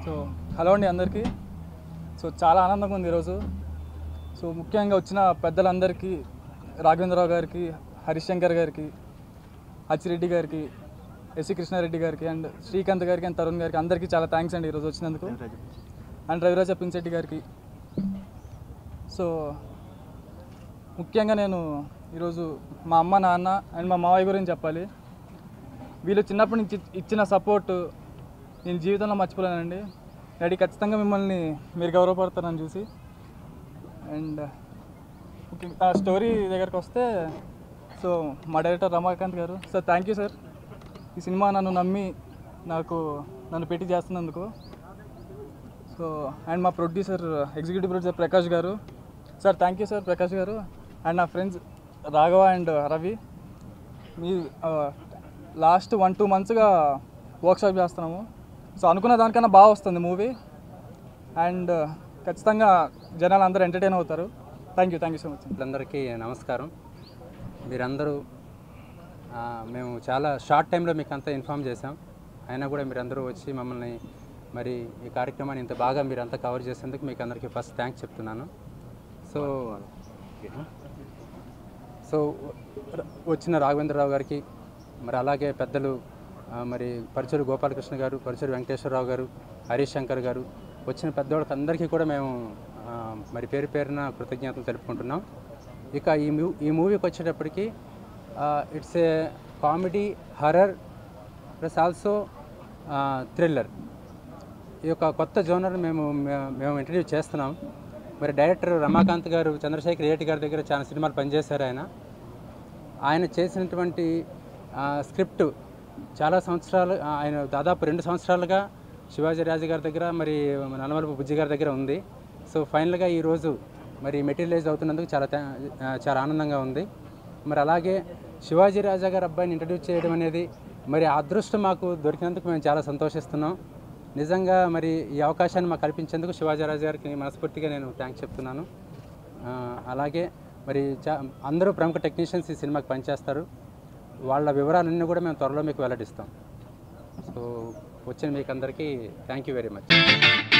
so hello అండి అందరికీ so చాలా ఆనందంగా ఉంది ఈరోజు సో ముఖ్యంగా వచ్చిన పెద్దలందరికీ రాఘవేంద్రరావు గారికి హరిశంకర్ గారికి అచ్చిరెడ్డి గారికి ఎస్సి కృష్ణారెడ్డి గారికి అండ్ శ్రీకాంత్ గారికి అండ్ తరుణ్ గారికి అందరికీ చాలా థ్యాంక్స్ అండి ఈరోజు వచ్చినందుకు అండ్ రవిరాజ పిన్శెట్టి గారికి సో ముఖ్యంగా నేను ఈరోజు మా అమ్మ నాన్న అండ్ మా మావయ్య గురించి చెప్పాలి వీళ్ళు చిన్నప్పటి నుంచి ఇచ్చిన సపోర్ట్ నేను జీవితంలో మర్చిపోలేనండి డాడీ ఖచ్చితంగా మిమ్మల్ని మీరు గౌరవపడతారని చూసి అండ్ ముఖ్యంగా ఆ స్టోరీ దగ్గరకు వస్తే సో మా director Ramakant garu sir thank you sir ఈ సినిమా నన్ను నమ్మి నాకు నన్ను పెట్టి చేస్తున్నందుకు సో అండ్ మా producer executive producer Prakash garu sir thank you sir Prakash garu and నా ఫ్రెండ్స్ రాఘవ అండ్ రవి మీ లాస్ట్ వన్ టూ మంత్స్గా వర్క్షాప్ చేస్తున్నాము సో అనుకున్న దానికన్నా బాగా వస్తుంది మూవీ అండ్ ఖచ్చితంగా జనాలు అందరూ ఎంటర్టైన్ అవుతారు thank you thank you so much అందరికీ నమస్కారం మీరందరూ ఆ, మేము చాలా షార్ట్ టైంలో మీకు అంతా ఇన్ఫామ్ చేసాం అయినా కూడా మీరందరూ వచ్చి మమ్మల్ని మరి ఈ కార్యక్రమాన్ని ఇంత బాగా మీరంతా కవర్ చేసేందుకు మీకు అందరికీ ఫస్ట్ థ్యాంక్స్ చెప్తున్నాను సో సో ర- వచ్చిన రాఘవేంద్రరావు గారికి మరి అలాగే పెద్దలు ఆ, మరి పరుచూరు గోపాలకృష్ణ గారు పరుచూరు వెంకటేశ్వరరావు గారు హరీష్ శంకర్ గారు వచ్చిన పెద్దవాళ్ళకి అందరికీ కూడా మేము ఆ, మరి పేరు పేరున కృతజ్ఞతలు తెలుపుకుంటున్నాం ఇక ఈ మూ ఈ మూవీకి వచ్చేటప్పటికి it's a comedy horror plus also thriller ఈ యొక్క కొత్త జోనర్ మేము మే- మేము ఇంట్రడ్యూస్ చేస్తున్నాం మరి డైరెక్టర్ రమాకాంత్ గారు చంద్రశేఖర్ ఏటి గారి దగ్గర చాలా సినిమాలు పనిచేశారు ఆయన ఆయన చేసినటువంటి ఆ, స్క్రిప్ట్ చాలా సంవత్సరాలు ఆ, ఆయన దాదాపు రెండు సంవత్సరాలుగా శివాజీ రాజు గారి దగ్గర మరి నల్లమలపు బుజ్జి గారి దగ్గర ఉంది సో ఫైనల్గా ఈరోజు మరి మెటీరియలైజ్ అవుతున్నందుకు చాలా థా- ఆ, చాలా ఆనందంగా ఉంది మరి అలాగే శివాజీ రాజా గారి అబ్బాయిని ఇంట్రడ్యూస్ చేయడం అనేది మరి ఆ అదృష్టం మాకు దొరికినందుకు మేము చాలా సంతోషిస్తున్నాం నిజంగా మరి ఈ అవకాశాన్ని మాకు కల్పించేందుకు శివాజీ రాజు గారికి మనస్ఫూర్తిగా నేను థ్యాంక్స్ చెప్తున్నాను ఆ, అలాగే మరి చా అందరూ ప్రముఖ టెక్నీషియన్స్ ఈ సినిమాకి పనిచేస్తారు వాళ్ళ వివరాలన్నీ కూడా మేము త్వరలో మీకు వెల్లడిస్తాం సో వచ్చిన మీకు అందరికీ థ్యాంక్ యూ వెరీ మచ్